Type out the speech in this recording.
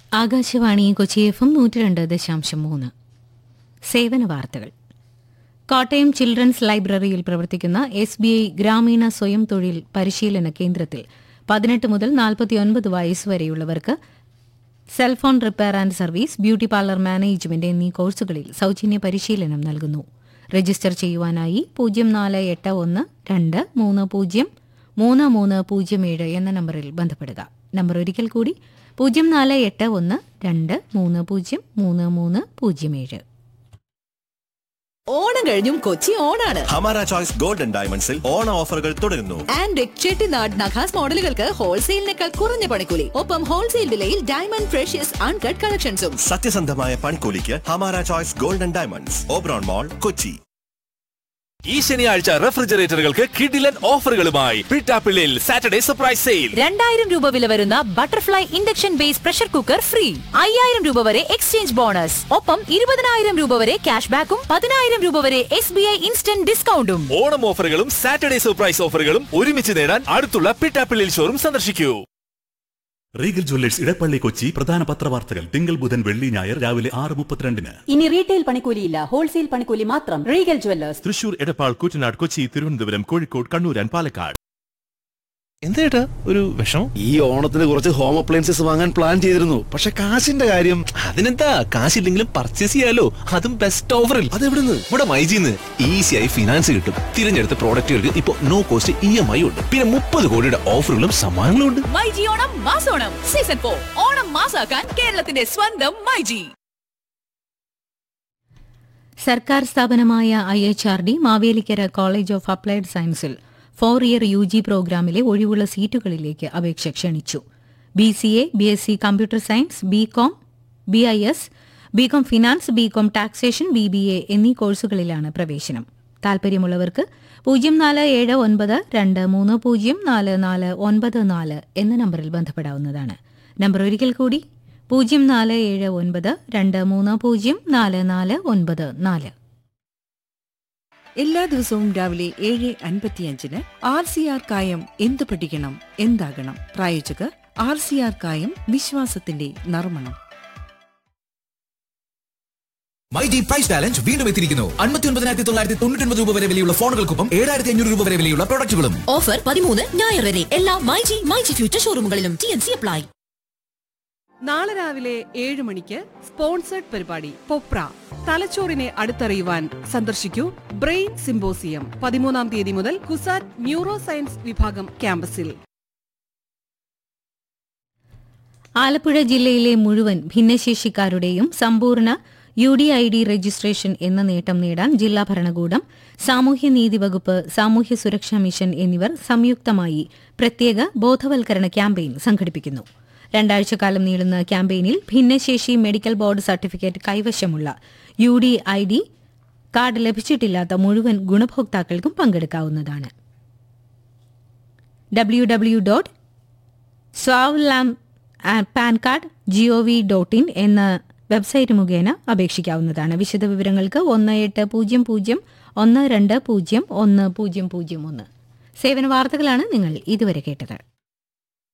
Akashvani Kochi F M നൂറ്റി രണ്ട് ദശാംശം മൂന്ന് സേവന വാർത്തകൾ കോട്ടയം ചിൽഡ്രൻസ് ലൈബ്രറിയിൽ പ്രവർത്തിക്കുന്ന എസ് ബി ഐ ഗ്രാമീണ സ്വയം തൊഴിൽ പരിശീലന കേന്ദ്രത്തിൽ പതിനെട്ട് മുതൽ നാൽപ്പത്തിയൊൻപത് വയസ്സ് വരെയുള്ളവർക്ക് cellphone repair and service beauty parlour management എന്നീ കോഴ്സുകളിൽ സൌജന്യ പരിശീലനം നൽകുന്നു രജിസ്റ്റർ ചെയ്യുവാനായി പൂജ്യം നാല് എട്ട് ഒന്ന് രണ്ട് മൂന്ന് പൂജ്യം മൂന്ന് മൂന്ന് പൂജ്യം ഏഴ് എന്ന നമ്പറിൽ ബന്ധപ്പെടുക നമ്പർ ഒരിക്കൽ കൂടി പൂജ്യം നാല് എട്ട് ഒന്ന് രണ്ട് മൂന്ന് പൂജ്യം മൂന്ന് മൂന്ന് പൂജ്യം ഏഴ് ഓണം കഴിഞ്ഞും കൊച്ചി ഓണാണ് ഹമാര ചോയ്സ് ഗോൾഡൻ ഡയമണ്ട്സിൽ ഓണ ഓഫറുകൾ തുടരുന്നു ആൻഡ് ചെട്ടിനാട് നഖാസ് മോഡലുകൾക്ക് ഹോൾസെയിലിനേക്കാൾ കുറഞ്ഞ പണിക്കൂലി ഒപ്പം ഹോൾസെയിൽ വിലയിൽ ഡയമണ്ട് ഫ്രഷ്യസ് അൺകട്ട് കളക്ഷൻസും സത്യസന്ധമായ പണിക്കൂലിക്ക് Hamara choice golden diamonds Oberon mall Kochi ഈ ശനിയാഴ്ച റെഫ്രിജറേറ്ററുകൾക്ക് കിഡിലൻ ഓഫറുകളുമായി പിട്ടാപ്പിള്ളിൽ സാറ്റർഡേ സർപ്രൈസ് സെയിൽ രണ്ടായിരം രൂപ വില വരുന്ന butterfly induction base pressure cooker free അയ്യായിരം രൂപ വരെ എക്സ്ചേഞ്ച് ബോണസ് ഒപ്പം ഇരുപതിനായിരം രൂപ വരെ ക്യാഷ് ബാക്കും പതിനായിരം രൂപ വരെ എസ് ബി ഐ ഇൻസ്റ്റന്റ് ഡിസ്കൗണ്ടും ഓണം ഓഫറുകളും സാറ്റർഡേ സർപ്രൈസ് ഓഫറുകളും ഒരുമിച്ച് നേടാൻ അടുത്തുള്ള പിട്ടാപ്പിള്ളിൽ ഷോറും സന്ദർശിക്കൂ റീഗൽ ജ്വല്ലേഴ്സ് ഇടപ്പള്ളി കൊച്ചി പ്രധാന പത്രവാർത്തകൾ തിങ്കൾ ബുധൻ വെള്ളി ഞായർ രാവിലെ ആറ് മുപ്പത്തിരണ്ടിന് ഇനി റീറ്റെയിൽ പണിക്കൂലിയില്ല ഹോൾസെയിൽ പണിക്കൂലി മാത്രം Regal jewellers Thrissur Edappal Koottanad Kochi Thiruvananthapuram Kozhikode Kannur and Palakkad എന്തേട്ടാ ഒരു വിഷമം ഈ ഓണത്തിന് കുറച്ച് ഹോം അപ്ലയൻസസ് വാങ്ങാൻ പ്ലാൻ ചെയ്തിരുന്നു പക്ഷെ കാശിന്റെ കാര്യം അതിനെന്താ കാശില്ലെങ്കിലും പർച്ചേസ് ചെയ്യാലോ അതും ബെസ്റ്റ് ഓഫറിൽ അതെവിടുന്ന് ഇവിടെ മൈജിന്ന് ഈസിയായി ഫിനാൻസ് കിട്ടും തിരഞ്ഞെടുത്ത പ്രോഡക്റ്റുകൾക്ക് ഇപ്പോൾ no cost E M I ഉണ്ട് പിന്നെ മുപ്പത് കോടിയുടെ ഓഫറുകളും സമ്മാനങ്ങളും ഉണ്ട് മൈജി ഓണം മാസോണം സീസൺ ഫോർ ഓണം മാസാക്കാൻ കേരളത്തിന്റെ സ്വന്തം മൈജി സർക്കാർ സ്ഥാപനമായ I H R D Mavelikara college of applied സയൻസിൽ ഫോർ ഇയർ യു ജി പ്രോഗ്രാമിലെ ഒഴിവുള്ള സീറ്റുകളിലേക്ക് അപേക്ഷ ക്ഷണിച്ചു B C A B S C computer science B com B I S B com finance B com taxation B B A എന്നീ കോഴ്സുകളിലാണ് പ്രവേശനം താൽപര്യമുള്ളവർക്ക് പൂജ്യം നാല് ഏഴ് ഒൻപത് രണ്ട് മൂന്ന് പൂജ്യം നാല് നാല് ഒൻപത് നാല് എന്ന നമ്പറിൽ ബന്ധപ്പെടാവുന്നതാണ് നമ്പർ ഒരിക്കൽ കൂടി പൂജ്യം നാല് ഏഴ് ഒൻപത് രണ്ട് മൂന്ന് പൂജ്യം നാല് നാല് ഒൻപത് നാല് എല്ലാ ദിവസവും രാവിലെ ഏഴ് അൻപത്തിയഞ്ചിന് ആർ സി ആർ കായം എന്ത് പഠിക്കണം എന്താകണം പ്രായോജകർ ആർ സി ആർ കായം വിശ്വാസത്തിന്റെ നർമ്മണം മൈജി പ്രൈസ് ചാലഞ്ച് വീണ്ടും എത്തിയിരിക്കുന്നു അൻപത്തി ഒൻപതിനായിരത്തി തൊള്ളായിരത്തി തൊണ്ണൂറ്റി ഒൻപത് രൂപ വരെ വിലയുള്ള ഫോണുകൾക്കൊപ്പം ഏഴായിരത്തി അഞ്ഞൂറ് രൂപ വരെ വിലയുള്ള പ്രൊഡക്റ്റുകളും ഓഫർ പതിമൂന്ന് ഞായർ വരെ എല്ലാ മൈജി മൈജി ഫ്യൂച്ചർ ഷോറൂമുകളിലും ടി എൻ സി അപ്ലൈ നാളെ രാവിലെ ഏഴ് മണിക്ക് സ്പോൺസേഡ് പരിപാടി പൊപ്ര തലച്ചോറിനെ അടുത്തറിയുവാൻ സന്ദർശിക്കൂ ബ്രെയിൻ സിംബോസിയം പതിമൂന്നാം തീയതി മുതൽ കുസാറ്റ് ന്യൂറോ സയൻസ് വിഭാഗം ക്യാമ്പസിൽ ആലപ്പുഴ ജില്ലയിലെ മുഴുവൻ ഭിന്നശേഷിക്കാരുടെയും സമ്പൂർണ്ണ U D I D registration എന്ന നേട്ടം നേടാൻ ജില്ലാ ഭരണകൂടം സാമൂഹ്യനീതി വകുപ്പ് സാമൂഹ്യ സുരക്ഷാ മിഷൻ എന്നിവർ സംയുക്തമായി പ്രത്യേക ബോധവൽക്കരണ ക്യാമ്പയിൻ സംഘടിപ്പിക്കുന്നു രണ്ടാഴ്ചക്കാലം നീളുന്ന ക്യാമ്പയിനിൽ ഭിന്നശേഷി മെഡിക്കൽ ബോർഡ് സർട്ടിഫിക്കറ്റ് കൈവശമുള്ള U D I D card ലഭിച്ചിട്ടില്ലാത്ത മുഴുവൻ ഗുണഭോക്താക്കൾക്കും പങ്കെടുക്കാവുന്നതാണ് W W dot Swavlamban card G O V dot in എന്ന വെബ്സൈറ്റ് മുഖേന അപേക്ഷിക്കാവുന്നതാണ് വിശദവിവരങ്ങൾക്ക് ഒന്ന് എട്ട് പൂജ്യം പൂജ്യം ഒന്ന് രണ്ട് പൂജ്യം ഒന്ന് പൂജ്യം പൂജ്യം ഒന്ന് സേവന വാർത്തകളാണ് നിങ്ങൾ ഇതുവരെ കേട്ടത്